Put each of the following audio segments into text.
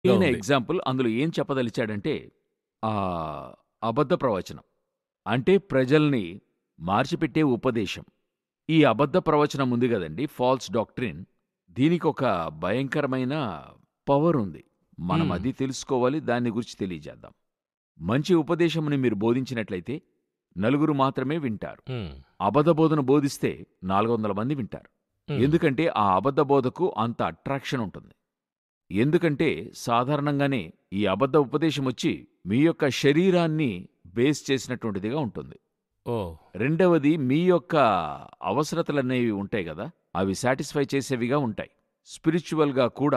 ఈయన ఉంది. ఎగ్జాంపుల్ అందులో ఏం చెప్పదలిచాడంటే ఆ అబద్ధ ప్రవచనం అంటే ప్రజల్ని మార్చిపెట్టే ఉపదేశం ఈ అబద్ధ ప్రవచనం ఉంది కదండి ఫాల్స్ డాక్ట్రిన్ దీనికి ఒక భయంకరమైన పవర్ ఉంది మనం మ్మ్. అది తెలుసుకోవాలి దాని గురించి తెలియజేద్దాం మంచి ఉపదేశముని మీరు బోధించినట్లయితే నలుగురు మాత్రమే వింటారు ఉమ్, అబద్ధ బోధన బోధిస్తే నాలుగు వందల మంది వింటారు ఉమ్, ఎందుకంటే ఆ అబద్ధ బోధకు అంత అట్రాక్షన్ ఉంటుంది ఎందుకంటే సాధారణంగానే ఈ అబద్ధ ఉపదేశం వచ్చి మీ యొక్క శరీరాన్ని బేస్ చేసినటువంటిదిగా ఉంటుంది ఓ రెండవది మీ యొక్క అవసరతలనేవి ఉంటాయి కదా అవి సాటిస్ఫై చేసేవిగా ఉంటాయి స్పిరిచువల్గా కూడా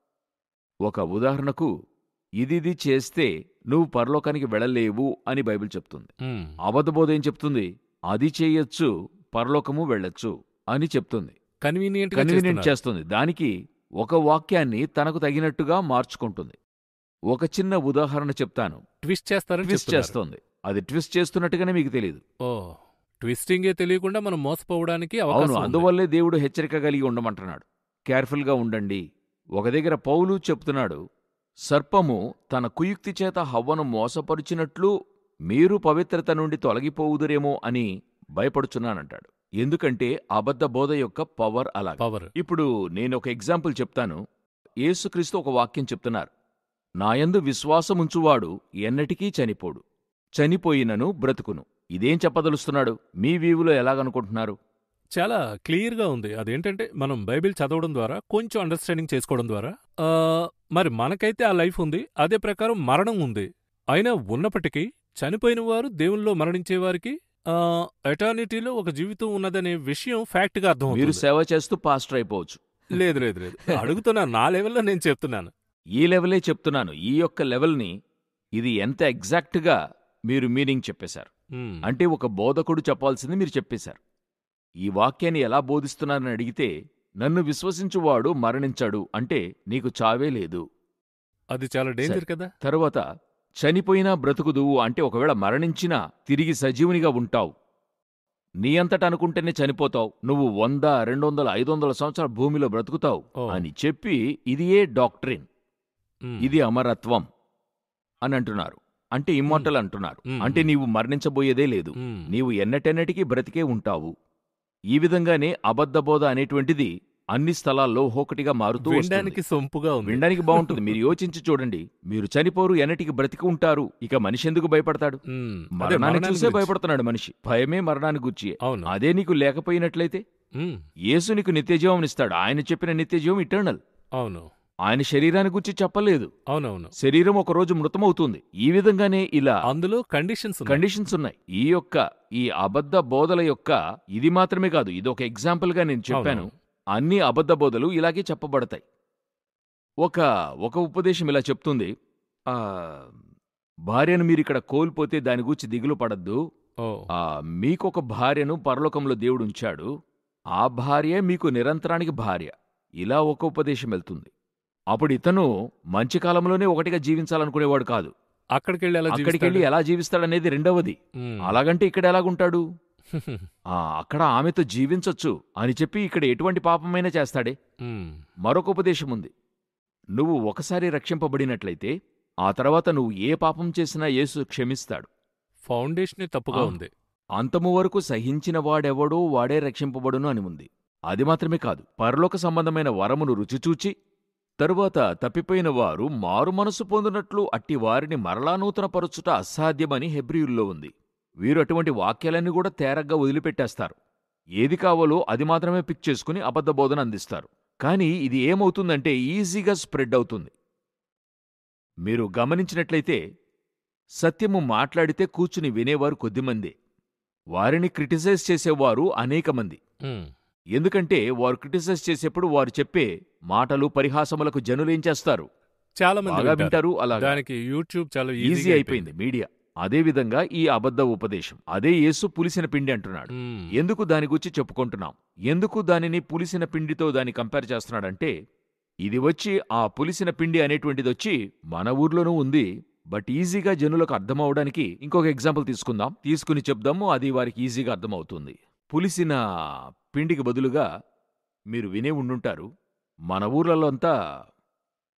ఒక ఉదాహరణకు ఇదిది చేస్తే నువ్వు పరలోకానికి వెళ్ళలేవు అని బైబిల్ చెప్తుంది ఉమ్, అబద్ధబోధ ఏం చెప్తుంది అది చేయొచ్చు పరలోకము వెళ్ళొచ్చు అని చెప్తుంది కన్వీనియంట్ గా కన్వీనియంట్ చేస్తున్నారు. చేస్తుంది దానికి ఒక వాక్యాన్ని తనకు తగినట్టుగా మార్చుకుంటుంది ఒక చిన్న ఉదాహరణ చెప్తాను ట్విస్ట్ చేస్తారని ట్విస్ట్ చెప్తున్నారు. చేస్తోంది అది ట్విస్ట్ చేస్తున్నట్టుగానే మీకు తెలియదు ఓ ట్విస్టింగే తెలియకుండా మనం మోసపోవడానికి అవును అవకాశం ఉంది. అందువల్లే దేవుడు హెచ్చరిక కలిగి ఉండమంటున్నాడు కేర్ఫుల్గా ఉండండి ఒక దగ్గర పౌలు చెప్తున్నాడు సర్పము తన కుయుక్తి చేత హవ్వను మోసపరుచినట్లు మీరు పవిత్రత నుండి తొలగిపోవుదురేమో అని భయపడుచున్నానంటాడు ఎందుకంటే అబద్ధ బోధ యొక్క పవర్ అలా పవర్ ఇప్పుడు నేను ఒక ఎగ్జాంపుల్ చెప్తాను యేసుక్రీస్తు ఒక వాక్యం చెప్తున్నారు నాయందు విశ్వాసముంచువాడు ఎన్నటికీ చనిపోడు చనిపోయినను బ్రతుకును ఇదేం చెప్పదలుస్తున్నాడు మీ వీవులో ఎలాగనుకుంటున్నారు చాలా క్లియర్ గా ఉంది అదేంటంటే మనం బైబిల్ చదవడం ద్వారా కొంచెం అండర్స్టాండింగ్ చేసుకోవడం ద్వారా ఆ, మరి మనకైతే ఆ లైఫ్ ఉంది అదే ప్రకారం మరణం ఉంది అయినా ఉన్నప్పటికీ చనిపోయిన వారు దేవుల్లో మరణించే వారికి ఎటర్నిటీలో ఒక జీవితం ఉన్నదనే విషయం ఫ్యాక్ట్ గా అర్థం మీరు సేవ చేస్తూ పాస్టర్ అయిపోవచ్చు లేదు లేదు లేదు అడుగుతున్నాను నా లెవెల్లో నేను చెప్తున్నాను ఈ లెవెలే చెప్తున్నాను ఈ యొక్క లెవెల్ని ఇది ఎంత ఎగ్జాక్ట్గా మీరు మీనింగ్ చెప్పేశారు ఉమ్, అంటే ఒక బోధకుడు చెప్పాల్సింది మీరు చెప్పేశారు ఈ వాక్యాన్ని ఎలా బోధిస్తున్నారని అడిగితే నన్ను విశ్వసించువాడు మరణించాడు అంటే నీకు చావే లేదు అది చాలా డేంజర్ కదా తరువాత చనిపోయినా బ్రతుకుదువు అంటే ఒకవేళ మరణించినా తిరిగి సజీవునిగా ఉంటావు నీ అంతట అనుకుంటేనే చనిపోతావు నువ్వు వంద రెండు వందల ఐదు వందల సంవత్సరాల భూమిలో బ్రతుకుతావు ఓ. అని చెప్పి ఇది ఏ డాక్ట్రిన్ ఉమ్, ఇది అమరత్వం అని అంటున్నారు అంటే ఇమ్మోర్టల్ అంటున్నారు మ్మ్. అంటే నీవు మరణించబోయేదే లేదు ఉమ్, నీవు ఎన్నటెన్నటికీ బ్రతికే ఉంటావు ఈ విధంగానే అబద్ధబోధ అనేటువంటిది అన్ని స్థలాల్లో ఒకటిగా మారుతూ వస్తుంది. వినడానికి సొంపుగా ఉంది వినడానికి బాగుంటుంది మీరు యోచించి చూడండి మీరు చనిపోరు ఎన్నటికి బ్రతికి ఉంటారు ఇక మనిషి ఎందుకు భయపడతాడు ఉమ్, అదే మరణాన్ని మరణాన్ని చూసే గురించి. భయపడుతున్నాడు మనిషి భయమే మరణాన్ని గుర్చి అవును అదే నీకు లేకపోయినట్లయితే ఉమ్, యేసు నీకు నిత్యజీవం ఇస్తాడు ఆయన చెప్పిన నిత్యజీవం ఇటర్నల్ అవును ఆయన శరీరాన్ని గురించి చెప్పలేదు అవునవును శరీరం ఒక రోజు మృతమవుతుంది ఈ విధంగానే ఇలా అందులో కండిషన్స్ ఉన్నాయి. కండిషన్స్ ఉన్నాయి ఈ యొక్క ఈ అబద్ధ బోధల యొక్క ఇది మాత్రమే కాదు ఇది ఒక ఎగ్జాంపుల్ గా నేను చెప్పాను అవునవును. అన్ని అబద్ధ బోధలు ఇలాగే చెప్పబడతాయి ఒక ఒక ఉపదేశం ఇలా చెప్తుంది ఆ భార్యను మీరు ఇక్కడ కోల్పోతే దాని గురించి దిగులు పడద్దు ఓ ఆ మీకొక భార్యను పరలోకంలో దేవుడు ఉంచాడు ఆ భార్యే మీకు నిరంతరానికి భార్య ఇలా ఒక ఉపదేశం వెళ్తుంది అప్పుడు ఇతను మంచి కాలంలోనే ఒకటిగా జీవించాలనుకునేవాడు కాదు అక్కడికి వెళ్ళి ఎలా అక్కడికి వెళ్ళి ఎలా జీవిస్తాడనేది రెండవది అలాగంటే ఇక్కడ ఎలాగుంటాడు ఆ అక్కడ ఆమెతో జీవించొచ్చు అని చెప్పి ఇక్కడ ఎటువంటి పాపమైనా చేస్తాడే మరొక ఉపదేశం ఉంది నువ్వు ఒకసారి రక్షింపబడినట్లయితే ఆ తర్వాత నువ్వు ఏ పాపం చేసినా యేసు క్షమిస్తాడు ఫౌండేషన్ తప్పుగా ఆ. ఉంది అంతము వరకు సహించిన వాడెవడో వాడే రక్షింపబడును అని ఉంది అది మాత్రమే కాదు పరలోక సంబంధమైన వరమును రుచిచూచి తరువాత తప్పిపోయిన వారు మారు మనసు పొందినట్లు అట్టి వారిని మరలా నూతనపరచుట అసాధ్యమని హెబ్రియుల్లో ఉంది వీరు అటువంటి వాక్యాలన్నీ కూడా తేరగ్గా వదిలిపెట్టేస్తారు ఏది కావాలో అది మాత్రమే పిక్ చేసుకుని అబద్ధ బోధన అందిస్తారు కానీ ఇది ఏమవుతుందంటే ఈజీగా స్ప్రెడ్ అవుతుంది మీరు గమనించినట్లయితే సత్యము మాట్లాడితే కూర్చుని వినేవారు కొద్దిమందే వారిని క్రిటిసైజ్ చేసేవారు అనేక మంది ఉమ్, ఎందుకంటే వారు క్రిటిసైజ్ చేసేప్పుడు వారు చెప్పే మాటలు పరిహాసములకు జనులేం చేస్తారు చాలా మంది బాగా వింటారు. వింటారు అలా దానికి యూట్యూబ్ చాలా ఈజీ ఈజీ అయిపోయింది మీడియా అదే విధంగా ఈ అబద్ధ ఉపదేశం అదే యేసు పులిసిన పిండి అంటున్నాడు ఎందుకు దాని గురించి చెప్పుకుంటున్నాం ఎందుకు దానిని పులిసిన పిండితో దాన్ని కంపేర్ చేస్తున్నాడంటే ఇది వచ్చి ఆ పులిసిన పిండి అనేటువంటిది వచ్చి మన ఊర్లోనూ ఉంది బట్ ఈజీగా జనులకు అర్థమవడానికి ఇంకొక ఎగ్జాంపుల్ తీసుకుందాం తీసుకుని చెప్దాము అది వారికి ఈజీగా అర్థమవుతుంది పులిసిన పిండికి బదులుగా మీరు వినే ఉండుంటారు మన ఊర్లలో అంతా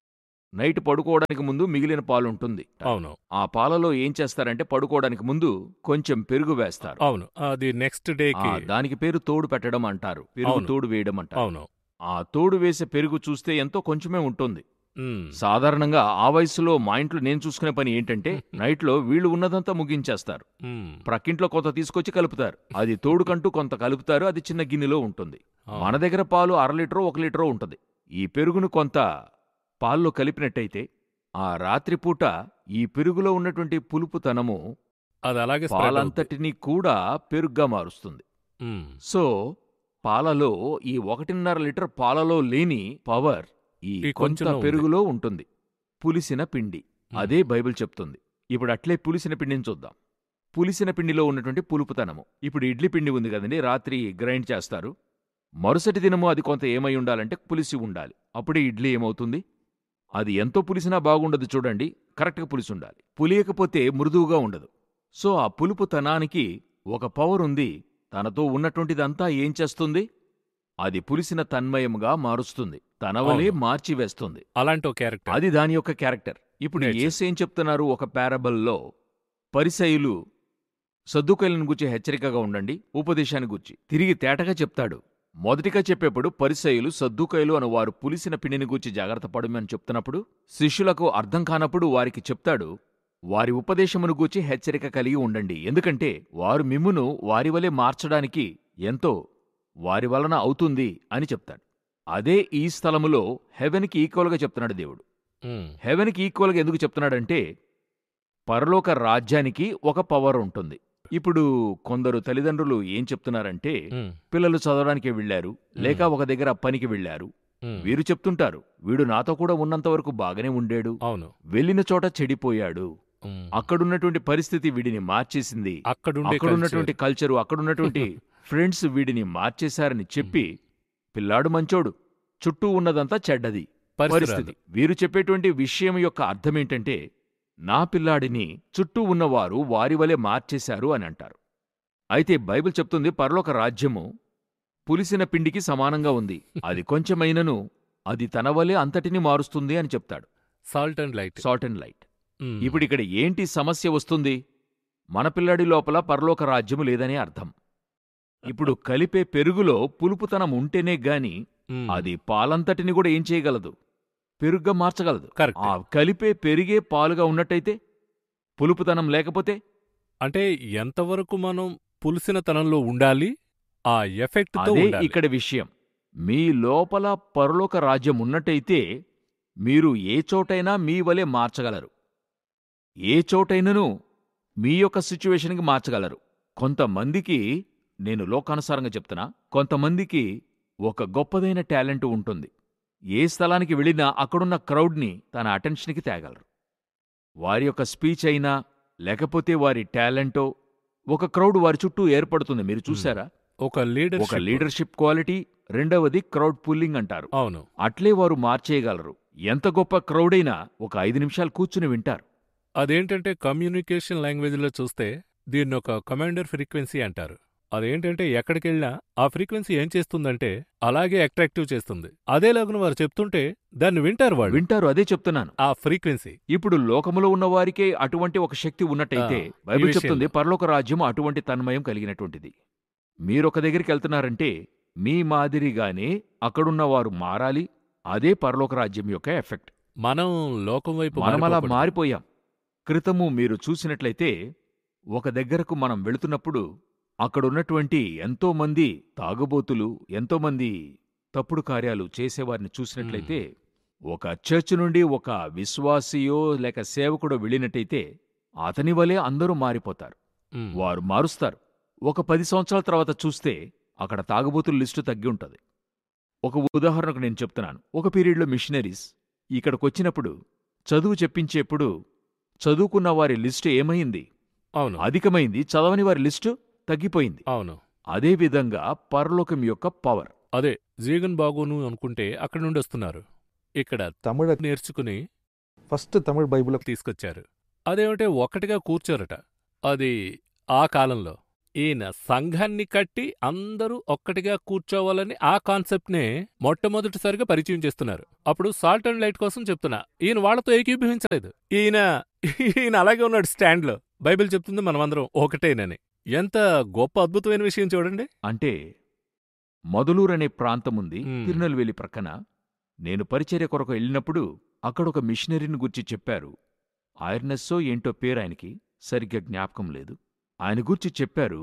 నైట్ పడుకోవడానికి ముందు మిగిలిన పాలు ఉంటుంది అవును ఆ పాలలో ఏం చేస్తారంటే పడుకోవడానికి ముందు కొంచెం పెరుగు వేస్తారు అవును అది నెక్స్ట్ ఆ, డేకి దానికి పేరు తోడు పెట్టడం అంటారు పెరుగు అవును. తోడు వేయడం అంటారు అవును ఆ తోడు వేసే పెరుగు చూస్తే ఎంతో కొంచెమే ఉంటుంది ఉమ్, సాధారణంగా ఆ వయసులో మా ఇంట్లో నేను చూసుకునే పని ఏంటంటే నైట్లో వీళ్ళు ఉన్నదంతా ముగించేస్తారు ఉమ్, ప్రక్కింట్లో కొంత తీసుకొచ్చి కలుపుతారు అది తోడుకంటూ కొంత కలుపుతారు అది చిన్న గిన్నెలో ఉంటుంది అవును. మన దగ్గర పాలు అర లీటరో ఒక లీటరో ఉంటుంది ఈ పెరుగును కొంత పాల్లో కలిపినట్టయితే ఆ రాత్రిపూట ఈ పెరుగులో ఉన్నటువంటి పులుపుతనము అది అలాగే spread అవుద్ది. పాలంతటినీ కూడా పెరుగ్గా మారుస్తుంది ఉమ్, సో పాలలో ఈ ఒకటిన్నర లీటర్ పాలలో లేని పవర్ ఈ ఈ కొంత కొంచెంలో ఉంది. పెరుగులో ఉంటుంది పులిసిన పిండి ఉమ్, అదే బైబిల్ చెప్తుంది ఇప్పుడు అట్లే పులిసిన పిండిని చూద్దాం పులిసిన పిండిలో ఉన్నటువంటి పులుపుతనము ఇప్పుడు ఇడ్లీ పిండి ఉంది కదండి రాత్రి గ్రైండ్ చేస్తారు మరుసటి దినము అది కొంత ఏమై ఉండాలంటే పులిసి ఉండాలి అప్పుడే ఇడ్లీ ఏమవుతుంది అది ఎంతో పులిసినా బాగుండదు చూడండి కరెక్ట్గా పులిసి ఉండాలి పులియకపోతే మృదువుగా ఉండదు సో ఆ పులుపుతనానికి ఒక పవర్ ఉంది తనతో ఉన్నటువంటిదంతా ఏం చేస్తుంది అది పులిసిన తన్మయముగా మారుస్తుంది తనవలే అవును. మార్చివేస్తుంది అలాంటి ఒక క్యారెక్టర్ అది దాని యొక్క క్యారెక్టర్ ఇప్పుడు Nature. ఏసేం చెప్తున్నారు ఒక పారబల్లో పరిసయులు సద్దుకైలను గురించి హెచ్చరికగా ఉండండి ఉపదేశాన్ని గురించి తిరిగి తేటగా చెప్తాడు మొదటిగా చెప్పేప్పుడు పరిసయులు సద్దుకైలు అను వారు పులిసిన పిండిని గూర్చి జాగ్రత్త పడమని చెప్తున్నప్పుడు శిష్యులకు అర్థం కానప్పుడు వారికి చెప్తాడు వారి ఉపదేశమును గూర్చి హెచ్చరిక కలిగి ఉండండి ఎందుకంటే వారు మిమ్మును వారి వలె మార్చడానికి ఎంతో వారి వలన అవుతుంది అని చెప్తాడు అదే ఈ స్థలములో హెవెన్కి ఈక్వల్గా చెప్తున్నాడు దేవుడు ఉమ్, హెవెన్కి ఈక్వల్గా ఎందుకు చెప్తున్నాడంటే పరలోక రాజ్యానికి ఒక పవర్ ఉంటుంది ఇప్పుడు కొందరు తల్లిదండ్రులు ఏం చెప్తున్నారంటే ఉమ్, పిల్లలు చదవడానికి వెళ్ళారు లేక ఒక దగ్గర పనికి వెళ్ళారు ఉమ్, వీరు చెప్తుంటారు వీడు నాతో కూడా ఉన్నంతవరకు బాగానే ఉండేడు అవును వెళ్ళిన చోట చెడిపోయాడు ఉమ్, అక్కడున్నటువంటి పరిస్థితి వీడిని మార్చేసింది అక్కడుండే అక్కడున్నటువంటి కల్చరు అక్కడున్నటువంటి ఫ్రెండ్స్ వీడిని మార్చేశారని చెప్పి పిల్లాడు మంచోడు చుట్టూ ఉన్నదంతా చెడ్డది పరిస్థితి పరిస్థితి వీరు చెప్పేటువంటి విషయం యొక్క అర్థమేంటంటే నా పిల్లాడిని చుట్టూ ఉన్నవారు వారి వలె మార్చేశారు అని అంటారు అయితే బైబిల్ చెప్తుంది పరలోక రాజ్యము పులిసిన పిండికి సమానంగా ఉంది అది కొంచెమైనను అది తన వలె అంతటిని మారుస్తుంది అని చెప్తాడు salt and light salt and light ఇప్పుడు ఇక్కడ ఏంటి సమస్య వస్తుంది మన పిల్లాడి లోపల పరలోక రాజ్యము లేదనే అర్థం ఇప్పుడు కలిపే పెరుగులో పులుపుతనం ఉంటేనే గాని అది పాలంతటిని కూడా ఏం చేయగలదు పెరుగ్గా మార్చగలదు కరెక్ట్ ఆ కలిపే పెరిగే పాలుగా ఉన్నట్టయితే పులుపుతనం లేకపోతే అంటే ఎంతవరకు మనం పులిసిన తనంలో ఉండాలి ఆ ఎఫెక్ట్ తో అదే ఉండాలి ఇక్కడ విషయం మీ లోపల పరలోక రాజ్యం ఉన్నట్టయితే మీరు ఏ చోటైనా మీ వలె మార్చగలరు ఏ చోటైనను మీ యొక్క సిచ్యువేషన్కి మార్చగలరు కొంతమందికి నేను లోకానుసారంగా చెప్తున్నా కొంతమందికి ఒక గొప్పదైన టాలెంట్ ఉంటుంది ఏ స్థలానికి వెళ్ళినా అక్కడున్న క్రౌడ్ని తన అటెన్షన్కి తేగలరు వారి యొక్క స్పీచ్ అయినా లేకపోతే వారి టాలెంటో ఒక క్రౌడ్ వారి చుట్టూ ఏర్పడుతుంది మీరు చూసారా ఒక లీడర్ ఒక లీడర్షిప్ క్వాలిటీ రెండవది క్రౌడ్ పుల్లింగ్ అంటారు అవును అట్లే వారు మార్చేయగలరు ఎంత గొప్ప క్రౌడ్ అయినా ఒక ఐదు నిమిషాలు కూర్చుని వింటారు అదేంటంటే కమ్యూనికేషన్ లాంగ్వేజ్లో చూస్తే దీన్ని ఒక కమాండర్ ఫ్రీక్వెన్సీ అంటారు అదేంటంటే ఎక్కడికెళ్ళినా ఆ ఫ్రీక్వెన్సీ ఏం చేస్తుందంటే అలాగే అట్రాక్టివ్ చేస్తుంది అదేలాగున వారు చెప్తుంటే దాన్ని వింటారు వాళ్ళు వింటారు అదే చెప్తున్నాను ఆ ఫ్రీక్వెన్సీ ఇప్పుడు లోకములో ఉన్న వారికే అటువంటి ఒక శక్తి ఉన్నట్టయితే ఆ, ఈ బైబిల్ విషయంలో. చెప్తుంది పరలోక రాజ్యం అటువంటి తన్మయం కలిగినటువంటిది మీరొక దగ్గరికి వెళ్తున్నారంటే మీ మాదిరిగానే అక్కడున్న వారు మారాలి అదే పరలోక రాజ్యం యొక్క ఎఫెక్ట్ మనం లోకం వైపు మనం అలా మారిపోకూడదు. మారిపోయాం క్రితము మీరు చూసినట్లయితే ఒక దగ్గరకు మనం వెళుతున్నప్పుడు అక్కడున్నటువంటి ఎంతోమంది తాగుబోతులు ఎంతోమంది తప్పుడు కార్యాలు చేసేవారిని చూసినట్లయితే ఒక చర్చ్ నుండి ఒక విశ్వాసియో లేక సేవకుడో వెళ్ళినట్టయితే అతని వలె అందరూ మారిపోతారు ఉమ్, వారు మారుస్తారు ఒక పది సంవత్సరాల తర్వాత చూస్తే అక్కడ తాగుబోతుల లిస్టు తగ్గి ఉంటుంది ఒక ఉదాహరణకు నేను చెప్తున్నాను ఒక పీరియడ్లో మిషనరీస్ ఇక్కడికొచ్చినప్పుడు చదువు చెప్పించేప్పుడు చదువుకున్న వారి లిస్టు ఏమైంది అవును అధికమైంది చదవని వారి లిస్టు తగ్గిపోయింది అవును అదేవిధంగా పరలోకం యొక్క పవర్ అదే జీగన్ బాగోను అనుకుంటే అక్కడి నుండి వస్తున్నారు ఇక్కడ தமிழ నేర్చుకుని ఫస్ట్ தமிழ் బైబిల్ తీసుకొచ్చారు అదేమంటే ఒక్కటిగా కూర్చోరట అది ఆ కాలంలో ఈయన సంఘాన్ని కట్టి అందరూ ఒక్కటిగా కూర్చోవాలని ఆ కాన్సెప్ట్నే మొట్టమొదటిసారిగా పరిచయం చేస్తున్నారు అప్పుడు సాల్ట్ అండ్ లైట్ కోసం చెప్తున్నా ఈయన వాళ్ళతో ఏకీభవించలేదు ఈయన ఈయన అలాగే ఉన్నాడు స్టాండ్లో బైబిల్ చెప్తుంది మనమందరం ఒకటేనని ఎంత గొప్ప అద్భుతమైన విషయం చూడండి అంటే మొదలూరు అనే ప్రాంతముంది మ్మ్. తిరునెల్వేలి ప్రక్కన నేను పరిచర్య కొరకు వెళ్ళినప్పుడు అక్కడ ఒక మిషనరీని గురించి చెప్పారు ఐర్నెస్సో ఏంటో పేరు ఆయనకి సరిగ్గా జ్ఞాపకం లేదు ఆయన గురించి చెప్పారు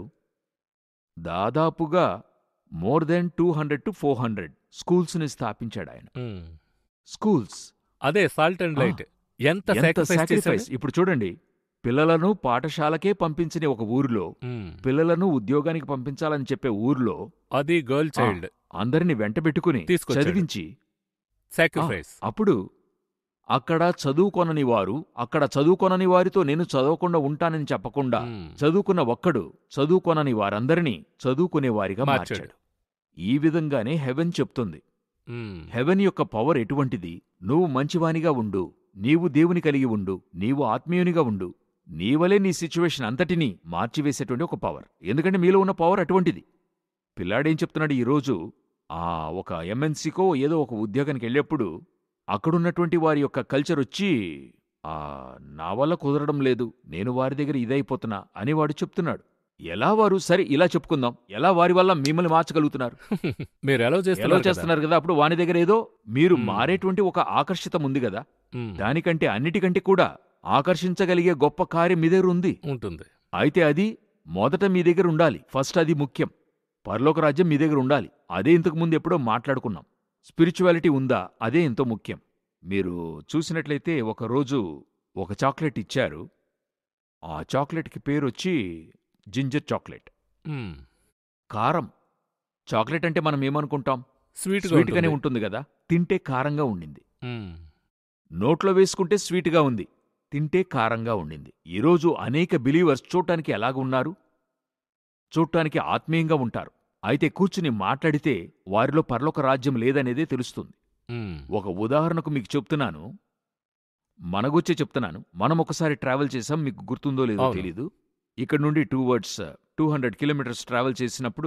దాదాపుగా more than two hundred to four hundred స్కూల్స్ని స్థాపించాడు ఆయన ఉమ్. స్కూల్స్ అదే సాల్ట్ అండ్ ఆ. లైట్ ఎంత ఎంత సాక్రిఫైస్ సాక్రిఫైస్ ఇప్పుడు చూడండి పిల్లలను పాఠశాలకే పంపించని ఒక ఊరిలో పిల్లలను ఉద్యోగానికి పంపించాలని చెప్పే ఊరిలో అది గర్ల్ చైల్డ్ అందరిని వెంటబెట్టుకుని తీసుకొచ్చాడు. చదివించి సాక్రిఫైస్ అప్పుడు అక్కడ చదువుకొనని వారు అక్కడ చదువుకొనని వారితో నేను చదవకుండా ఉంటానని చెప్పకుండా చదువుకున్న ఒక్కడు చదువుకొనని వారందరినీ చదువుకునేవారిగా మార్చాడు. మార్చాడు ఈ విధంగానే హెవెన్ చెప్తుంది హెవెన్ యొక్క పవర్ ఎటువంటిది నువ్వు మంచివానిగా ఉండు నీవు దేవుని కలిగి ఉండు నీవు ఆత్మీయునిగా ఉండు నీవలే నీ సిచ్యువేషన్ అంతటినీ మార్చివేసేటువంటి ఒక పవర్ ఎందుకంటే మీలో ఉన్న పవర్ అటువంటిది పిల్లాడేం చెప్తున్నాడు ఈరోజు ఆ ఒక ఎంఎన్సీకో ఏదో ఒక ఉద్యోగానికి వెళ్ళేప్పుడు అక్కడున్నటువంటి వారి యొక్క కల్చర్ వచ్చి ఆ నా వల్ల కుదరడం లేదు నేను వారి దగ్గర ఇదైపోతున్నా అని వాడు చెప్తున్నాడు ఎలా వారు సరే ఇలా చెప్పుకుందాం ఎలా వారి వల్ల మిమ్మల్ని మార్చగలుగుతున్నారు మీరు ఎలా ఎలా చేస్తున్నారు కదా? చేస్తున్నారు కదా అప్పుడు వాని దగ్గర ఏదో మీరు మ్మ్. మారేటువంటి ఒక ఆకర్షితం ఉంది కదా ఉమ్. దానికంటే అన్నిటికంటే కూడా ఆకర్షించగలిగే గొప్ప కార్యం మీ దగ్గర ఉంది ఉంటుంది అయితే అది మొదట మీ దగ్గర ఉండాలి ఫస్ట్ అది ముఖ్యం పరలోక రాజ్యం మీ దగ్గర ఉండాలి అదే ఇంతకు ముందు ఎప్పుడో మాట్లాడుకున్నాం స్పిరిచువాలిటీ ఉందా అదే ఎంతో ముఖ్యం మీరు చూసినట్లయితే ఒక రోజు ఒక చాక్లెట్ ఇచ్చారు ఆ చాక్లెట్కి పేరు వచ్చి జింజర్ చాక్లెట్ ఉమ్. కారం చాక్లెట్ అంటే మనం ఏమనుకుంటాం స్వీట్ స్వీట్గానే ఉంటుంది కదా తింటే కారంగా ఉండింది ఉమ్. నోట్లో వేసుకుంటే స్వీట్గా ఉంది తింటే కారంగా ఉండింది ఈరోజు అనేక బిలీవర్స్ చూడటానికి ఎలాగ ఉన్నారు చూడటానికి ఆత్మీయంగా ఉంటారు అయితే కూర్చుని మాట్లాడితే వారిలో పరలోక రాజ్యం లేదనేదే తెలుస్తుంది ఉమ్. ఒక ఉదాహరణకు మీకు చెప్తున్నాను మనగొచ్చే చెప్తున్నాను మనం ఒకసారి ట్రావెల్ చేసాం మీకు గుర్తుందో లేదో అవును. తెలీదు ఇక్కడ నుండి towards two hundred kilometres travel చేసినప్పుడు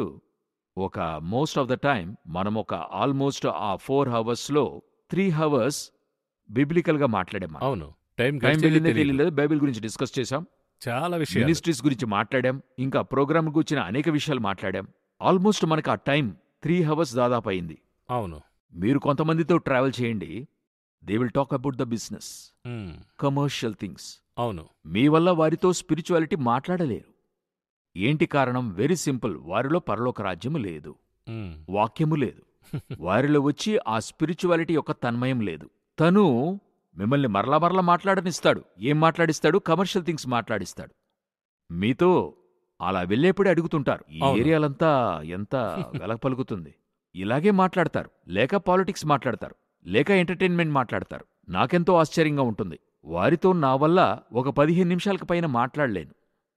ఒక మోస్ట్ ఆఫ్ ద టైం మనం ఒక ఆల్మోస్ట్ ఆ ఫోర్ హవర్స్లో త్రీ హవర్స్ బిబ్లికల్గా మాట్లాడాం మనం. అవును టైం టైం గడిచేది వెళ్ళిందే తెలీదు. తెలియలేదు బైబిల్ గురించి డిస్కస్ చేశాం చాలా విషయాలు మినిస్ట్రీస్ గురించి మాట్లాడాం ఇంకా ప్రోగ్రామ్ గురించిన అనేక విషయాలు మాట్లాడాం ఆల్మోస్ట్ మనకు ఆ టైం త్రీ హవర్స్ దాదాపు అయింది అవును మీరు కొంతమందితో ట్రావెల్ చేయండి they will talk about the business um. Commercial things అవును మీ వల్ల వారితో స్పిరిచువాలిటీ మాట్లాడలేరు ఏంటి కారణం వెరీ సింపుల్ వారిలో పరలోక రాజ్యము లేదు ఉమ్. వాక్యము లేదు వారిలో వచ్చి ఆ స్పిరిచువాలిటీ యొక్క తన్మయం లేదు తను మిమ్మల్ని మరలా మరలా మాట్లాడనిస్తాడు ఏం మాట్లాడిస్తాడు కమర్షియల్ థింగ్స్ మాట్లాడిస్తాడు మీతో అలా వెళ్ళేప్పుడే అడుగుతుంటారు ఈ అవును. ఏరియాలంతా ఎంత వెలక పలుకుతుంది ఇలాగే మాట్లాడతారు లేక పాలిటిక్స్ మాట్లాడతారు లేక ఎంటర్టైన్మెంట్ మాట్లాడతారు నాకెంతో ఆశ్చర్యంగా ఉంటుంది వారితో నా వల్ల ఒక పదిహేను నిమిషాలకు పైన మాట్లాడలేను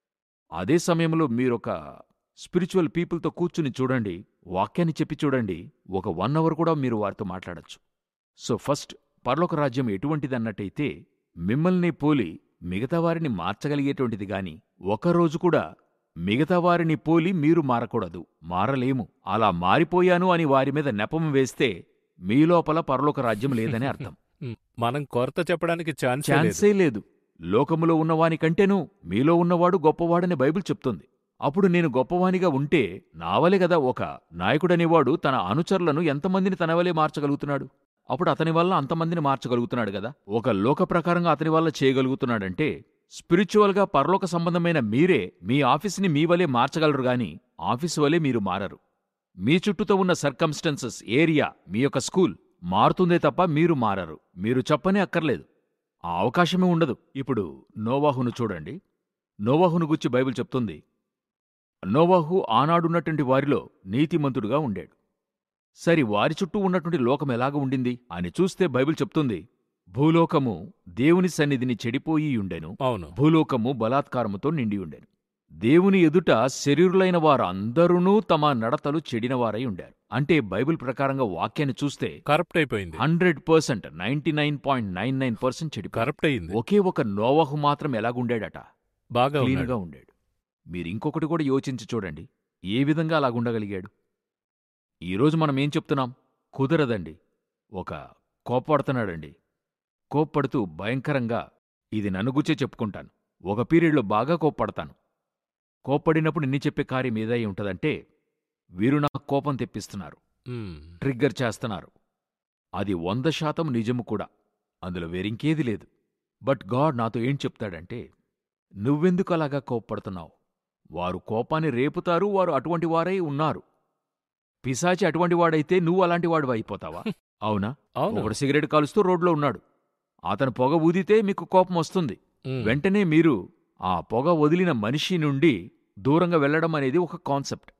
అదే సమయంలో మీరొక స్పిరిచువల్ పీపుల్తో కూర్చుని చూడండి వాక్యాన్ని చెప్పి చూడండి ఒక వన్ అవర్ కూడా మీరు వారితో మాట్లాడచ్చు సో ఫస్ట్ పరలోక రాజ్యం ఎటువంటిదన్నట్టయితే మిమ్మల్ని పోలి మిగతా వారిని మార్చగలిగేటువంటిది గాని ఒకరోజు కూడా మిగతా వారిని పోలి మీరు మారకూడదు మారలేము అలా మారిపోయాను అని వారి మీద నెపం వేస్తే మీ లోపల పరలోక రాజ్యం లేదని అర్థం ఉమ్. మనం కొరత చెప్పడానికి ఛాన్స్ లేదు ఛాన్సే లేదు లోకములో ఉన్నవాని కంటేనూ మీలో ఉన్నవాడు గొప్పవాడని బైబిల్ చెప్తుంది అప్పుడు నేను గొప్పవానిగా ఉంటే నావలే గదా ఒక నాయకుడనేవాడు తన అనుచరులను ఎంతమందిని తనవలే మార్చగలుగుతున్నాడు అప్పుడు అతని వల్ల అంతమందిని మార్చగలుగుతున్నాడు గదా ఒక లోక ప్రకారంగా అతని వల్ల చేయగలుగుతున్నాడంటే స్పిరిచువల్గా పరలోక సంబంధమైన మీరే మీ ఆఫీస్ని మీ వలే మార్చగలరు గాని ఆఫీసు వలే మీరు మారరు మీ చుట్టూతో ఉన్న సర్కమ్స్టెన్సెస్ ఏరియా మీ యొక్క స్కూల్ మారుతుందే తప్ప మీరు మారరు మీరు చెప్పనే అక్కర్లేదు ఆ అవకాశమే ఉండదు ఇప్పుడు నోవాహును చూడండి నోవాహును గుచ్చి బైబిల్ చెప్తుంది నోవాహు ఆనాడున్నటువంటి వారిలో నీతిమంతుడుగా ఉండాడు సరి వారి చుట్టూ ఉన్నటువంటి లోకం ఎలాగ ఉండింది అని చూస్తే బైబిల్ చెప్తుంది భూలోకము దేవుని సన్నిధిని చెడిపోయి ఉండెను అవును భూలోకము బలాత్కారముతో నిండి ఉండెను దేవుని ఎదుట శరీరులైన వారందరూ తమ నడతలు చెడినవారై ఉండారు అంటే బైబిల్ ప్రకారంగా వాక్యాన్ని చూస్తే కరప్ట్ అయిపోయింది hundred percent ninety nine point nine nine percent చెడిపోయారు కరప్ట్ అయింది ఒకే ఒక నోవహు మాత్రం ఎలాగుండాడట బాగా క్లీన్గా ఉన్నాడు ఉండాడు మీరు ఇంకొకటి కూడా యోచించి చూడండి ఏ విధంగా అలాగుండగలిగాడు ఈరోజు మనం ఏం చెప్తున్నాం కుదరదండి ఒక కోప్పడుతున్నాడండి కోప్పడుతూ భయంకరంగా ఇది నన్ను గుచ్చే చెప్పుకుంటాను ఒక పీరియడ్లో బాగా కోప్పడతాను కోప్పడినప్పుడు నిన్ను చెప్పే కార్యం ఏదై ఉంటదంటే వీరు నాకు కోపం తెప్పిస్తున్నారు మ్మ్. ట్రిగ్గర్ చేస్తున్నారు అది వంద శాతం నిజము కూడా అందులో వేరింకేది లేదు బట్ గాడ్ నాతో ఏం చెప్తాడంటే నువ్వెందుకు అలాగా కోప్పడుతున్నావు వారు కోపాన్ని రేపుతారు వారు అటువంటి వారై ఉన్నారు పిశాచి అటువంటి వాడైతే నువ్వు అలాంటి వాడు అయిపోతావా అవునా అవును ఒకడు సిగరెట్ కాలుస్తూ రోడ్లో ఉన్నాడు అతను పొగ ఊదితే మీకు కోపం వస్తుంది మ్మ్. వెంటనే మీరు ఆ పొగ వదిలిన మనిషి నుండి దూరంగా వెళ్ళడం అనేది ఒక కాన్సెప్ట్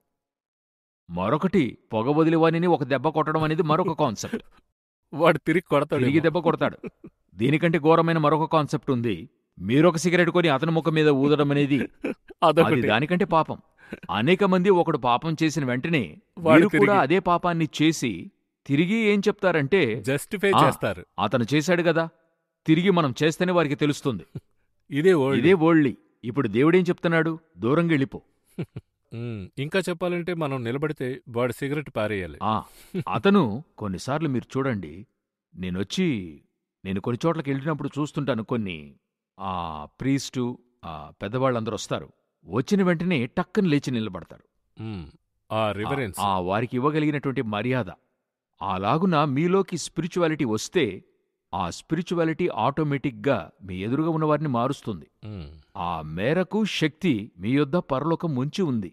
మరొకటి పొగ వదిలివానిని ఒక దెబ్బ కొట్టడం అనేది మరొక కాన్సెప్ట్ వాడు తిరిగి కొడతాడు తిరిగి దెబ్బ కొడతాడు దీనికంటే ఘోరమైన మరొక కాన్సెప్ట్ ఉంది మీరొక సిగరెట్ కొని అతని ముఖం మీద ఊదడం అనేది అది అదొకటి దానికంటే పాపం అనేక మంది ఒకడు పాపం చేసిన వెంటనే వాడు వీరు కూడా తిరిగి- అదే పాపాన్ని చేసి తిరిగి ఏం చెప్తారంటే జస్టిఫై ఆ. చేస్తారు అతను చేశాడు కదా తిరిగి మనం చేస్తేనే వారికి తెలుస్తుంది ఇదే ఓల్డ్ ఇదే వరల్డ్లీ ఇప్పుడు దేవుడేం చెప్తున్నాడు దూరంగా వెళ్ళిపో మ్మ్. ఇంకా చెప్పాలంటే మనం నిలబడితే వాడు సిగరెట్ పారేయాలి ఆ అతను కొన్నిసార్లు మీరు చూడండి నేనొచ్చి నేను కొన్ని చోట్లకి వెళ్ళినప్పుడు చూస్తుంటాను కొన్ని ఆ ప్రీస్టు ఆ పెద్దవాళ్ళందరూ వస్తారు వచ్చిన వెంటనే టక్కన లేచి నిలబడతారు మ్మ్. ఆ రివరెన్స్ ఆ వారికి ఇవ్వగలిగినటువంటి మర్యాద అలాగున మీలోకి స్పిరిచువాలిటీ వస్తే ఆ స్పిరిచువాలిటీ ఆటోమేటిక్గా మీ ఎదురుగా ఉన్న వారిని మారుస్తుంది మ్మ్. ఆ మేరకు శక్తి మీ యొద్ద పరలోకం ముంచి ఉంది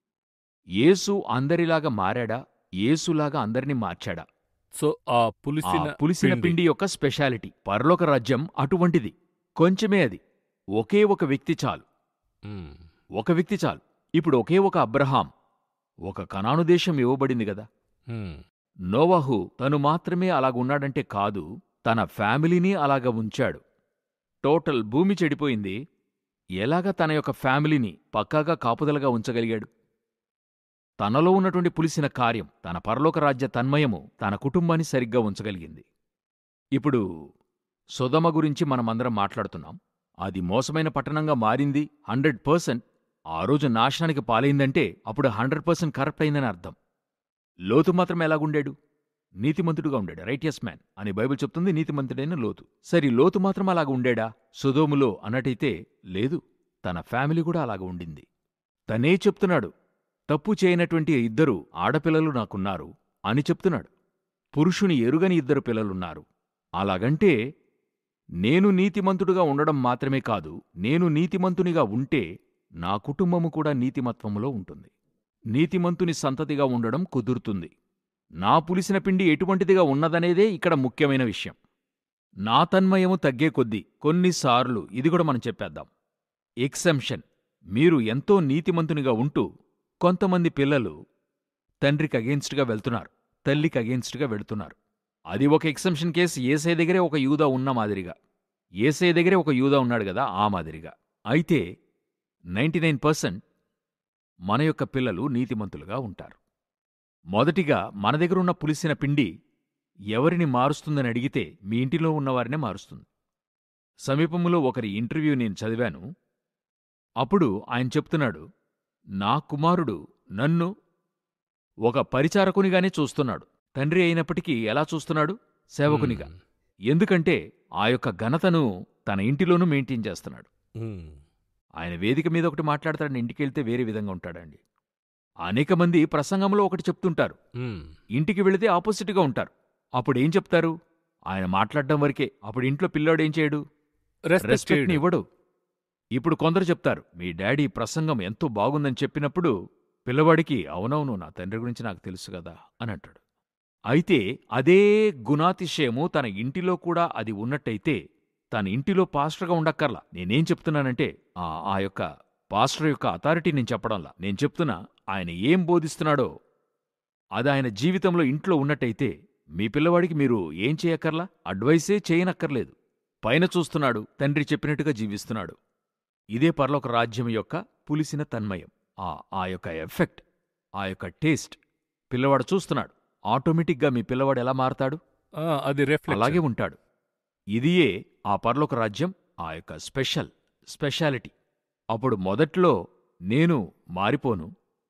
యేసు అందరిలాగా మారాడా యేసులాగా అందరినీ మార్చాడా సో ఆ ఆ పులిసిన పులిసిన పిండి యొక్క స్పెషాలిటీ పరలోక రాజ్యం అటువంటిది కొంచెమే అది ఒకే ఒక వ్యక్తి చాలు మ్మ్. ఒక వ్యక్తి చాలు ఇప్పుడు ఒకే ఒక అబ్రహాం ఒక కనాను దేశం ఇవ్వబడింది గదా మ్మ్. నోవాహు తను మాత్రమే అలాగున్నాడంటే కాదు తన ఫ్యామిలీని అలాగ ఉంచాడు టోటల్ భూమి చెడిపోయింది ఎలాగ తన యొక్క ఫ్యామిలీని పక్కాగా కాపుదలగా ఉంచగలిగాడు తనలో ఉన్నటువంటి పులిసిన కార్యం తన పరలోక రాజ్య తన్మయము తన కుటుంబాన్ని సరిగ్గా ఉంచగలిగింది ఇప్పుడు సొదమ గురించి మనమందరం మాట్లాడుతున్నాం అది మోసమైన పట్టణంగా మారింది హండ్రెడ్ పర్సెంట్ ఆ రోజు నాశనానికి పాలైందంటే అప్పుడు హండ్రెడ్ పర్సెంట్ కరెక్ట్ అయిందని అర్థం లోతు మాత్రం ఎలాగుండాడు నీతిమంతుడుగా ఉండాడు రైటియస్ మ్యాన్ అని బైబిల్ చెప్తుంది నీతిమంతుడైన లోతు సరి లోతు మాత్రం అలాగ ఉండాడా సుధోములో అన్నట్టయితే లేదు తన ఫ్యామిలీ కూడా అలాగ ఉండింది తనే చెప్తున్నాడు తప్పు చేయనటువంటి ఇద్దరు ఆడపిల్లలు నాకున్నారు అని చెప్తున్నాడు పురుషుని ఎరుగని ఇద్దరు పిల్లలున్నారు అలాగంటే నేను నీతిమంతుడుగా ఉండడం మాత్రమే కాదు నేను నీతిమంతునిగా ఉంటే నా కుటుంబము కూడా నీతిమత్వములో ఉంటుంది నీతిమంతుని సంతతిగా ఉండడం కుదురుతుంది నా పులిసిన పిండి ఎటువంటిదిగా ఉన్నదనేదే ఇక్కడ ముఖ్యమైన విషయం నా తన్మయము తగ్గే కొద్దీ కొన్నిసార్లు ఇది కూడా మనం చెప్పేద్దాం ఎక్సెంప్షన్ మీరు ఎంతో నీతిమంతునిగా ఉంటూ కొంతమంది పిల్లలు తండ్రికి అగేన్స్ట్గా వెళ్తున్నారు తల్లికి అగేన్స్ట్గా వెళుతున్నారు అది ఒక ఎక్సెంప్షన్ కేసు ఏసై దగ్గరే ఒక యూదా ఉన్న మాదిరిగా ఏసై దగ్గరే ఒక యూదా ఉన్నాడు కదా ఆ మాదిరిగా అయితే నైంటీ నైన్ పర్సెంట్ మన యొక్క పిల్లలు నీతిమంతులుగా ఉంటారు మొదటిగా మన దగ్గర ఉన్న పులిసిన పిండి ఎవరిని మారుస్తుందని అడిగితే మీ ఇంటిలో ఉన్నవారినే మారుస్తుంది సమీపంలో ఒకరి ఇంటర్వ్యూ నేను చదివాను అప్పుడు ఆయన చెప్తున్నాడు నా కుమారుడు నన్ను ఒక పరిచారకునిగానే చూస్తున్నాడు తండ్రి అయినప్పటికీ ఎలా చూస్తున్నాడు సేవకునిగా మ్మ్. ఎందుకంటే ఆ యొక్క ఘనతను తన ఇంటిలోనూ మెయింటైన్ చేస్తున్నాడు మ్మ్. ఆయన వేదిక మీద ఒకటి మాట్లాడతాడని ఇంటికెళ్తే వేరే విధంగా ఉంటాడండి అనేక మంది ప్రసంగంలో ఒకటి చెప్తుంటారు మ్మ్. ఇంటికి వెళితే ఆపోజిట్గా ఉంటారు అప్పుడేం చెప్తారు ఆయన మాట్లాడడం వరకే అప్పుడు ఇంట్లో పిల్లోడు ఏం చేయడు రెస్పెక్ట్ రెస్పెక్ట్ని చేయడు. ఇవ్వడు ఇప్పుడు కొందరు చెప్తారు మీ డాడీ ప్రసంగం ఎంతో బాగుందని చెప్పినప్పుడు పిల్లవాడికి అవునవును నా తండ్రి గురించి నాకు తెలుసు కదా అని అంటాడు అయితే అదే గుణాతిశయము తన ఇంటిలో కూడా అది ఉన్నట్టయితే తన ఇంటిలో పాస్టర్గా ఉండక్కర్లా నేనేం చెప్తున్నానంటే ఆ ఆ యొక్క పాస్టర్ యొక్క అథారిటీ నేను చెప్పడంలా నేను చెప్తున్నా ఆయన ఏం బోధిస్తున్నాడో అది ఆయన జీవితంలో ఇంట్లో ఉన్నట్టయితే మీ పిల్లవాడికి మీరు ఏం చేయక్కర్లా అడ్వైసే చేయనక్కర్లేదు పైన చూస్తున్నాడు తండ్రి చెప్పినట్టుగా జీవిస్తున్నాడు ఇదే పరలోక రాజ్యం యొక్క పులిసిన తన్మయం ఆ ఆ యొక్క ఎఫెక్ట్ ఆ యొక్క టేస్ట్ పిల్లవాడు చూస్తున్నాడు ఆటోమేటిక్గా మీ పిల్లవాడు ఎలా మారతాడు ఆ, అది రిఫ్లెక్షన్ అలాగే ఉంటాడు ఇదియే ఆ పరలోక రాజ్యం ఆ యొక్క స్పెషల్ స్పెషాలిటీ అప్పుడు మొదట్లో నేను మారిపోను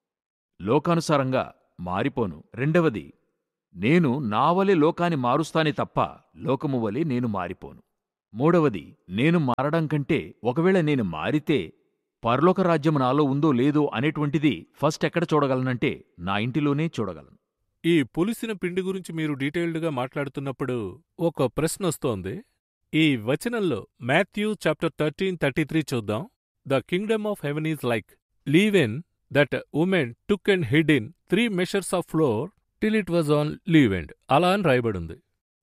లోకానుసారంగా మారిపోను రెండవది నేను నా వలె లోకాన్ని మారుస్తానే తప్ప లోకము వలె నేను మారిపోను మూడవది నేను మారడం కంటే ఒకవేళ నేను మారితే పరలోక రాజ్యం నాలో ఉందో లేదో అనేటువంటిది ఫస్ట్ ఎక్కడ చూడగలనంటే నా ఇంటిలోనే చూడగలను ఈ పులిసిన పిండి గురించి మీరు డీటెయిల్డ్గా మాట్లాడుతున్నప్పుడు ఒక ప్రశ్న వస్తోంది ఈ వచనంలో Matthew chapter thirteen thirty three చూద్దాం the kingdom of heaven is like leaven in that woman took and hid in three measures of flour till it was on leavened అలా అని రాయబడింది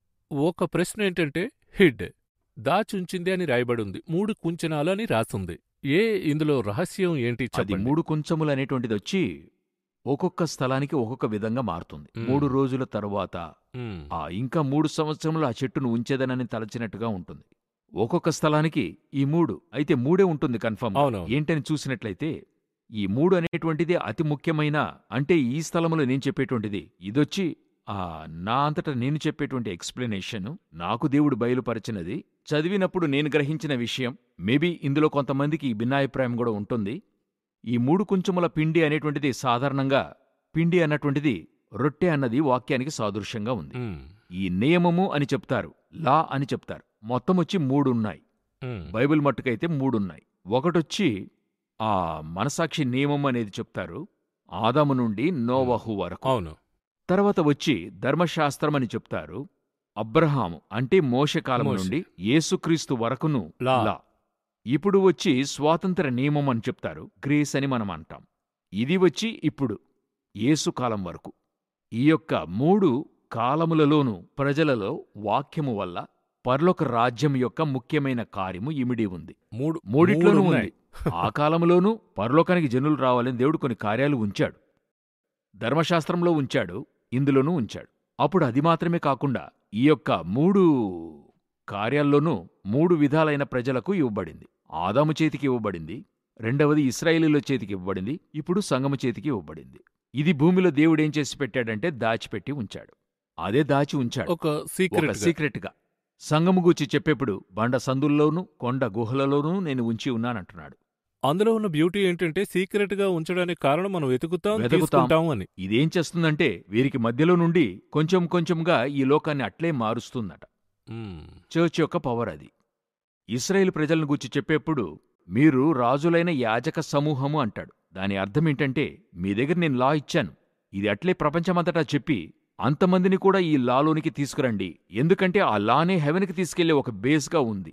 ఒక ప్రశ్న ఏంటంటే హిడ్ దాచుంచింది అని రాయబడింది మూడు కుంచనాలు అని రాసుంది ఏ ఇందులో రహస్యం ఏంటి అది చెప్పండి మూడు కుంచములు అనేటువంటిది వచ్చి ఒక్కొక్క స్థలానికి ఒక్కొక్క విధంగా మారుతుంది మ్మ్. మూడు రోజుల తరువాత మ్, ఆ ఇంకా మూడు సంవత్సరములు ఆ చెట్టును ఉంచేదనని తలచినట్టుగా ఉంటుంది ఒక్కొక్క స్థలానికి ఈ మూడు అయితే మూడే ఉంటుంది కన్ఫర్మ్ అవునవును. ఏంటని చూసినట్లయితే ఈ మూడు అనేటువంటిది అతి ముఖ్యమైన అంటే ఈ స్థలములో నేను చెప్పేటువంటిది ఇదొచ్చి ఆ నా అంతటా నేను చెప్పేటువంటి ఎక్స్ప్లెనేషన్ నాకు దేవుడు బయలుపరిచినది చదివినప్పుడు నేను గ్రహించిన విషయం మేబీ ఇందులో కొంతమందికి ఈ భిన్నాభిప్రాయం కూడా ఉంటుంది ఈ మూడు కుంచుముల పిండి అనేటువంటిది సాధారణంగా పిండి అన్నటువంటిది రొట్టె అన్నది వాక్యానికి సాదృశ్యంగా ఉంది మ్, ఈ నియమము అని చెప్తారు లా అని చెప్తారు మొత్తం వచ్చి మూడున్నాయి మ్. బైబిల్ మట్టుకైతే మూడున్నాయి ఒకటొచ్చి ఆ మనసాక్షి నియమం అనేది చెప్తారు ఆదాము నుండి నోవహు వరకు అవును తర్వాత వచ్చి ధర్మశాస్త్రం అని చెప్తారు అబ్రహాము అంటే మోషకాలం మోషే. నుండి యేసుక్రీస్తు వరకును లా. లా ఇప్పుడు వచ్చి స్వాతంత్ర నియమం అని చెప్తారు గ్రేస్ అని మనం అంటాం ఇది వచ్చి ఇప్పుడు యేసు కాలం వరకు ఈ యొక్క మూడు కాలములలోనూ ప్రజలలో వాక్యము వల్ల పర్లోక రాజ్యం యొక్క ముఖ్యమైన కార్యము ఇమిడి ఉంది మూడు మూడిట్లోనూ మూడు ఉంది ఉన్నాయి. ఆ కాలములోనూ పరలోకానికి జనులు రావాలని దేవుడు కొన్ని కార్యాలు ఉంచాడు ధర్మశాస్త్రంలో ఉంచాడు ఇందులోనూ ఉంచాడు అప్పుడు అది మాత్రమే కాకుండా ఈ యొక్క మూడు కార్యాల్లోనూ మూడు విధాలైన ప్రజలకు ఇవ్వబడింది ఆదాము చేతికి ఇవ్వబడింది రెండవది ఇస్రాయేలీల చేతికి ఇవ్వబడింది ఇప్పుడు సంగము చేతికి ఇవ్వబడింది ఇది భూమిలో దేవుడేం చేసి పెట్టాడంటే దాచిపెట్టి ఉంచాడు అదే దాచి ఉంచాడు ఒక ఒక సీక్రెట్ సీక్రెట్గా సంగము గూర్చి చెప్పేప్పుడు బండ సందుల్లోనూ కొండ గుహలలోనూ నేను ఉంచి ఉన్నానంటున్నాడు అందులో ఉన్న బ్యూటీ ఏంటంటే సీక్రెట్ గా ఉంచడానికి కారణం మనం వెతుకుతాం వెతుకుతాం. తీసుకుంటాం అని ఇదేం చేస్తుందంటే వీరికి మధ్యలో నుండి కొంచెం కొంచెంగా ఈ లోకాన్ని అట్లే మారుస్తుందట మ్, చర్చ్ యొక్క పవర్ అది ఇస్రాయేల్ ప్రజలను గూర్చి చెప్పేప్పుడు మీరు రాజులైన యాజక సమూహము అంటాడు దాని అర్థం ఏంటంటే మీ దగ్గర నేను లా ఇచ్చాను ఇది అట్లే ప్రపంచమంతటా చెప్పి అంతమందిని కూడా ఈ లాలోనికి తీసుకురండి ఎందుకంటే ఆ లానే హెవెన్కి తీసుకెళ్లే ఒక బేస్గా ఉంది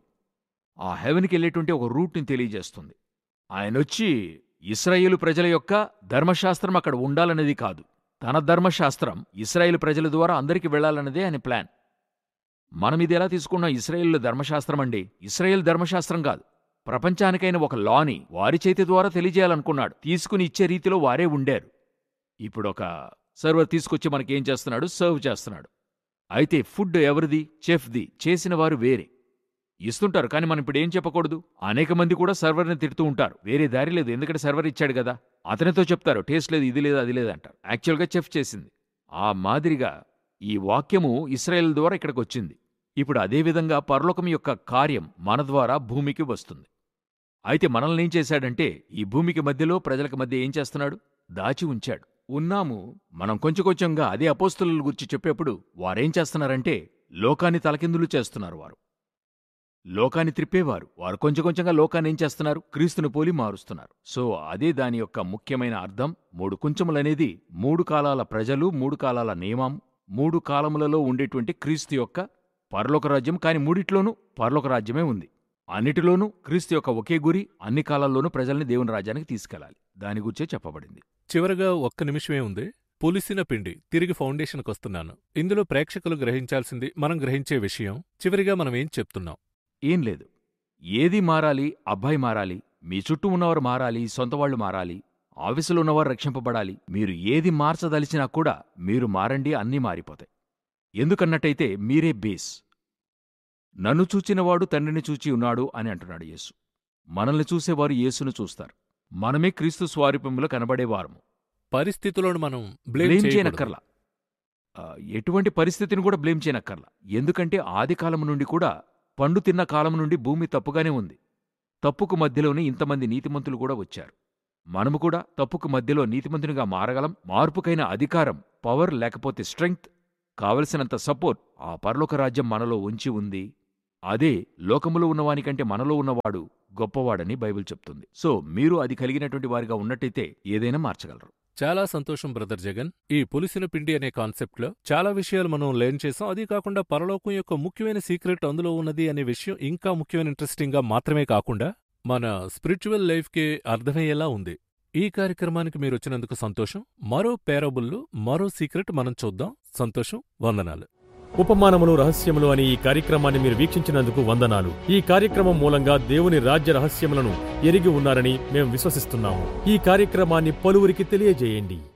ఆ హెవెన్కి వెళ్ళేటువంటి ఒక రూట్ని తెలియజేస్తుంది ఆయనొచ్చి ఇస్రాయేలు ప్రజల యొక్క ధర్మశాస్త్రం అక్కడ ఉండాలన్నది కాదు తన ధర్మశాస్త్రం ఇస్రాయేలు ప్రజల ద్వారా అందరికీ వెళ్లాలన్నదే ఆయన ప్లాన్ మనం ఇది ఎలా తీసుకున్నాం ఇస్రాయేల్ ధర్మశాస్త్రం అండి ఇస్రాయేల్ ధర్మశాస్త్రం కాదు ప్రపంచానికైన ఒక లాని వారి చేతి ద్వారా తెలియజేయాలనుకున్నాడు తీసుకుని ఇచ్చే రీతిలో వారే ఉండారు ఇప్పుడొక సర్వర్ తీసుకొచ్చి మనకేం చేస్తున్నాడు సర్వ్ చేస్తున్నాడు అయితే ఫుడ్ ఎవరిది చెఫ్ది చేసిన వారు వేరే ఇస్తుంటారు కానీ మనం ఇప్పుడు ఏం చెప్పకూడదు అనేక మంది కూడా సర్వర్ని తిడుతూ ఉంటారు వేరే దారి లేదు ఎందుకంటే సర్వర్ ఇచ్చాడు కదా అతనితో చెప్తారు టేస్ట్ లేదు ఇది లేదు అది లేదు అంటారు యాక్చువల్గా చెఫ్ చేసింది ఆ మాదిరిగా ఈ వాక్యము ఇస్రాయేల్ ద్వారా ఇక్కడికి వచ్చింది ఇప్పుడు అదేవిధంగా పరలోకం యొక్క కార్యం మన ద్వారా భూమికి వస్తుంది అయితే మనల్ని ఏం చేశాడంటే ఈ భూమికి మధ్యలో ప్రజలకు మధ్య ఏం చేస్తున్నాడు దాచి ఉంచాడు ఉన్నాము మనం కొంచెం కొంచెంగా అదే అపోస్తుల గురించి చెప్పేప్పుడు వారేం చేస్తున్నారంటే లోకాన్ని తలకిందులు చేస్తున్నారు వారు లోకాన్ని త్రిప్పేవారు వారు కొంచెం కొంచెంగా లోకాన్ని ఏం చేస్తున్నారు క్రీస్తును పోలి మారుస్తున్నారు సో అదే దాని యొక్క ముఖ్యమైన అర్థం మూడు కుంచములనేది మూడు కాలాల ప్రజలు మూడు కాలాల నియమం మూడు కాలములలో ఉండేటువంటి క్రీస్తు యొక్క పరలోక రాజ్యం కాని మూడిట్లోనూ పరలోక రాజ్యమే ఉంది అన్నిటిలోనూ క్రీస్తు యొక్క ఒకే గురి అన్ని కాలాల్లోనూ ప్రజల్ని దేవుని రాజ్యానికి తీసుకెళ్లాలి దాని గురించే చెప్పబడింది చివరగా ఒక్క నిమిషమే ఉంది పులిసిన పిండి తిరిగి ఫౌండేషన్కి వస్తున్నాను ఇందులో ప్రేక్షకులు గ్రహించాల్సింది మనం గ్రహించే విషయం చివరిగా మనం ఏం చెప్తున్నాం ఏం లేదు ఏది మారాలి అబ్బాయి మారాలి మీ చుట్టూ ఉన్నవారు మారాలి సొంతవాళ్లు మారాలి ఆఫీసులో ఉన్నవారు రక్షింపబడాలి మీరు ఏది మార్చదలిచినా కూడా మీరు మారండి అన్నీ మారిపోతాయి ఎందుకన్నట్టయితే మీరే బేస్ నన్ను చూచినవాడు తండ్రిని చూచి ఉన్నాడు అని అంటున్నాడు యేసు మనల్ని చూసేవారు యేసును చూస్తారు మనమే క్రీస్తు స్వారూప్యంలో కనబడేవారము పరిస్థితులను మనం బ్లేమ్ బ్లేమ్ చేయకూడదు. చేయనక్కర్లా ఆ, ఎటువంటి పరిస్థితిని కూడా బ్లేమ్ చేయనక్కర్లా ఎందుకంటే ఆది కాలం నుండి కూడా పండు తిన్న కాలం నుండి భూమి తప్పుగానే ఉంది తప్పుకు మధ్యలోనే ఇంతమంది నీతిమంతులు కూడా వచ్చారు మనము కూడా తప్పుకు మధ్యలో నీతిమంతునిగా మారగలం మార్పుకైన అధికారం పవర్ లేకపోతే స్ట్రెంగ్త్ కావలసినంత సపోర్ట్ ఆ పరలోక రాజ్యం మనలో ఉంచి ఉంది అదే లోకములో ఉన్నవానికంటే మనలో ఉన్నవాడు గొప్పవాడని బైబిల్ చెప్తుంది సో మీరు అది కలిగినటువంటి వారిగా ఉన్నట్టయితే ఏదైనా మార్చగలరు చాలా సంతోషం బ్రదర్ జగన్ ఈ పులిసిన పిండి అనే కాన్సెప్ట్లో చాలా విషయాలు మనం లెర్న్ చేసాం అది కాకుండా పరలోకం యొక్క ముఖ్యమైన సీక్రెట్ అందులో ఉన్నది అనే విషయం ఇంకా ముఖ్యమైన ఇంట్రెస్టింగ్ గా మాత్రమే కాకుండా మన స్పిరిచువల్ లైఫ్కి అర్థమయ్యేలా ఉంది ఈ కార్యక్రమానికి మీరు వచ్చినందుకు సంతోషం మరో పేరబుల్లు మరో సీక్రెట్ మనం చూద్దాం సంతోషం వందనాలు ఉపమానములు రహస్యములు అనే ఈ కార్యక్రమాన్ని మీరు వీక్షించినందుకు వందనాలు ఈ కార్యక్రమం మూలంగా దేవుని రాజ్య రహస్యములను ఎరిగి ఉన్నారని మేము విశ్వసిస్తున్నాము ఈ కార్యక్రమాన్ని పలువురికి తెలియజేయండి